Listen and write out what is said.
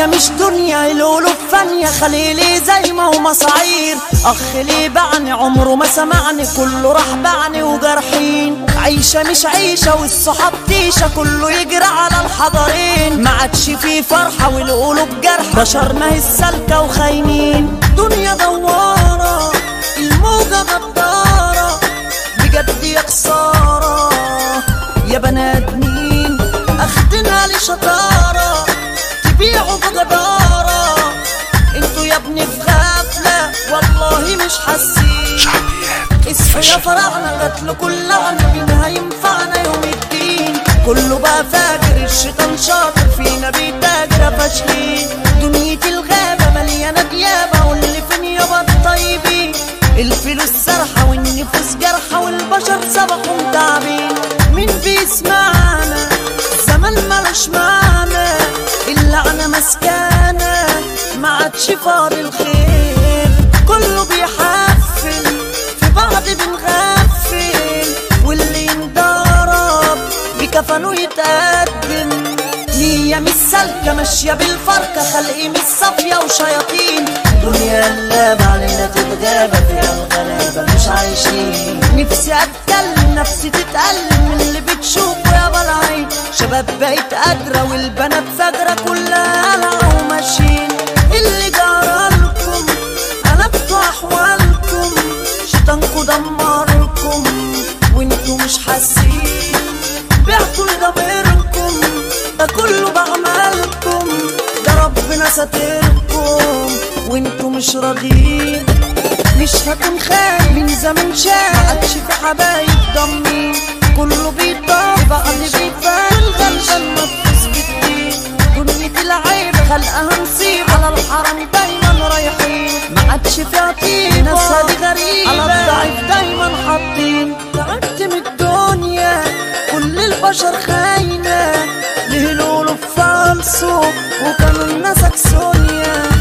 هي مش دنيا القلوب فانية خليلي زي ما هو مصاعير اخ لي بعني عمره ما سمعني كله راح بعني وجرحين عيشة مش عيشة والصحاب تيشة كله يجري على الحضرين ما عادش فيه فرحة والقلوب جرح بشر ما هي السالكة وخاينين دنيا دوارة الموجة غدارة بجد يا خسارة يا بنات مين اخدنا لشطارة تبيعوا بجدارة انتوا يا ابني في غفلة والله مش حاسين اصحوا يا فراعنة جات له كل لعنة مين هينفعنا يوم الدين كله بقى فاكر الشيطان شاطر فينا بيتاجر فاشلين دنيا الغابة مليانة ديابة واللي فين يابا الطيبين الفلوس سرحة والنفوس جرحة والبشر سبقهم تعبين مين بيسمعنا زمان ملوش معنى اللعنة مسكانة ما عادش فاضي الخير كله بيحفل في بعض بنغفل واللي ينضرب بكفنه يتقدم نية مش سالكة ماشية بالفركة خلقي مش صافية وشياطين دنيا اللعبة علينا تتغابى فيها الغلابة مش عايشين نفسي اتكلم نفسي تتألم من اللي بتشوفه يا بلعين شباب بقت قادرة والبنات فجرة كلها قلعة وماشيين اللي جرالكم قلبتوا احوالكم شيطانكوا دمركم وانتوا مش حاسين بعتوا لضميركم ده كله بعملكم ده ربنا ساتركم وانتوا مش راضيين مش هكون خايف من زمان شاف ما عادش في حبايب ضمين كله بيطاف بعض بيفات الغلبان مفوز بالدين دنيا العيب خلقها نصيب على الحرم دايما رايحين ما عادش فيها طيب ناس هادي غريبة على الضعيف دايما حاطين تعبت من الدنيا كل البشر خاينة ليه القلوب فالصو وكانوا الناس اكسونيا